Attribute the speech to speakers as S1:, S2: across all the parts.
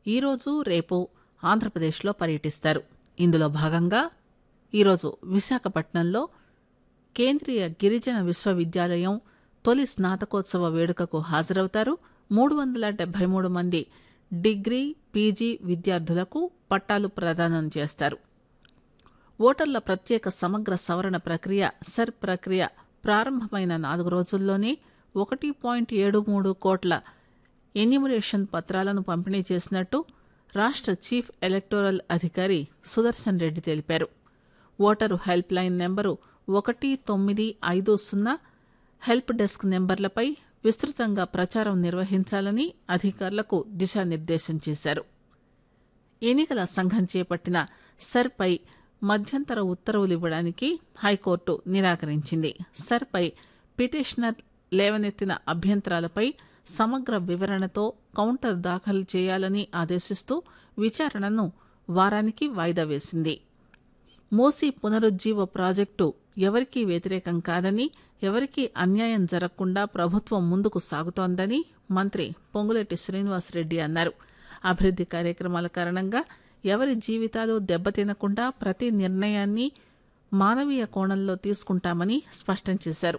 S1: ఈరోజు రేపు ఆంధ్రప్రదేశ్లో పర్యటిస్తారు ఇందులో భాగంగా ఈరోజు విశాఖపట్నంలో కేంద్రీయ గిరిజన విశ్వవిద్యాలయం తొలి స్నాతకోత్సవ వేడుకకు హాజరవుతారు మూడు వందల డెబ్బై మూడు మంది డిగ్రీ పీజీ విద్యార్థులకు పట్టాలు ప్రదానం చేస్తారు ఓటర్ల ప్రత్యేక సమగ్ర సవరణ ప్రక్రియ సెర్ ప్రక్రియ ప్రారంభమైన నాలుగు రోజుల్లోనే ఒకటి పాయింట్ ఏడు మూడు కోట్ల ఎన్యూమరేషన్ పత్రాలను పంపిణీ చేసినట్టు రాష్ట్ర చీఫ్ ఎలక్టోరల్ అధికారి సుదర్శన్ రెడ్డి తెలిపారు ఓటరు హెల్ప్ లైన్ నెంబరు ఒకటి తొమ్మిది ఐదు సున్నా హెల్ప్ డెస్క్ నెంబర్లపై విస్తృతంగా ప్రచారం నిర్వహించాలని అధికారులకు దిశానిర్దేశం చేశారు ఎన్నికల సంఘం చేపట్టిన సర్పై మధ్యంతర ఉత్తర్వులు ఇవ్వడానికి హైకోర్టు నిరాకరించింది సర్పై పిటిషనర్ లేవనెత్తిన అభ్యంతరాలపై సమగ్ర వివరణతో కౌంటర్ దాఖలు చేయాలని ఆదేశిస్తూ విచారణను వారానికి వాయిదా వేసింది మూసీ పునరుజ్జీవ ప్రాజెక్టు ఎవరికీ వ్యతిరేకం కాదని ఎవరికీ అన్యాయం జరగకుండా ప్రభుత్వం ముందుకు సాగుతోందని మంత్రి పొంగులేటి శ్రీనివాసరెడ్డి అన్నారు అభివృద్ది కార్యక్రమాల కారణంగా ఎవరి జీవితాలు దెబ్బతినకుండా ప్రతి నిర్ణయాన్ని మానవీయ కోణంలో తీసుకుంటామని స్పష్టం చేశారు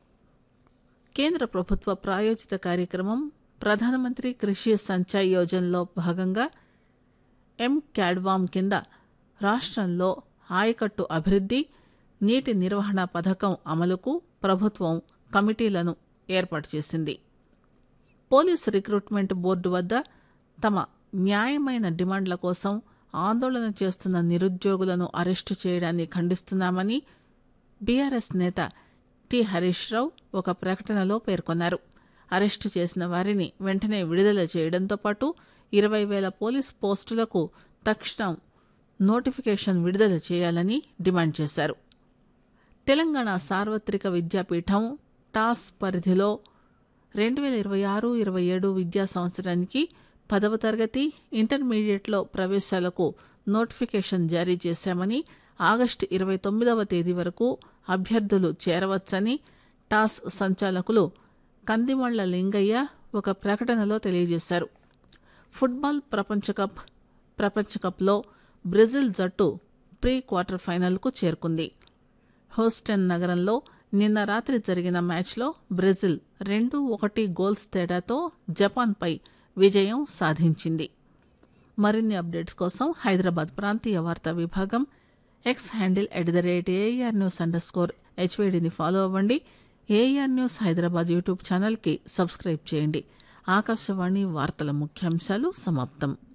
S1: కేంద్ర ప్రభుత్వ ప్రాయోజిత కార్యక్రమం ప్రధానమంత్రి కృషి సంచయ్ యోజనలో భాగంగా ఎం క్యాడ్వామ్ కింద రాష్ట్రంలో ఆయకట్టు అభివృద్ది నీటి నిర్వహణ పథకం అమలుకు ప్రభుత్వం కమిటీలను ఏర్పాటు చేసింది పోలీసు రిక్రూట్మెంట్ బోర్డు వద్ద తమ న్యాయమైన డిమాండ్ల కోసం ఆందోళన చేస్తున్న నిరుద్యోగులను అరెస్టు చేయడాన్ని ఖండిస్తున్నామని బీఆర్ఎస్ నేత టి హరీష్ రావు ఒక ప్రకటనలో పేర్కొన్నారు అరెస్టు చేసిన వారిని వెంటనే విడుదల చేయడంతో పాటు ఇరవై వేల పోలీస్ పోస్టులకు తక్షణం నోటిఫికేషన్ విడుదల చేయాలని డిమాండ్ చేశారు తెలంగాణ సార్వత్రిక విద్యాపీఠం టాస్ పరిధిలో రెండు వేల ఇరవై ఆరు ఇరవై ఏడు విద్యా సంవత్సరానికి పదవ తరగతి ఇంటర్మీడియట్లో ప్రవేశాలకు నోటిఫికేషన్ జారీ చేశామని ఆగస్టు ఇరవై తొమ్మిదవ తేదీ వరకు అభ్యర్థులు చేరవచ్చని టాస్ సంచాలకులు కందిమళ్ల లింగయ్య ఒక ప్రకటనలో తెలియజేశారు ఫుట్బాల్ ప్రపంచ కప్ ప్రపంచ కప్లో బ్రెజిల్ జట్టు ప్రీ క్వార్టర్ ఫైనల్కు చేరుకుంది హోస్టన్ నగరంలో నిన్న రాత్రి జరిగిన మ్యాచ్లో బ్రెజిల్ రెండు ఒకటి గోల్స్ తేడాతో జపాన్పై విజయం సాధించింది మరిన్ని అప్డేట్స్ కోసం హైదరాబాద్ ప్రాంతీయ వార్తా విభాగం X handle at the rate AIR news underscore స్కోర్ హెచ్వేడిని ఫాలో అవ్వండి ఏఆర్ న్యూస్ హైదరాబాద్ యూట్యూబ్ ఛానల్కి సబ్స్క్రైబ్ చేయండి ఆకాశవాణి వార్తల ముఖ్యాంశాలు సమాప్తం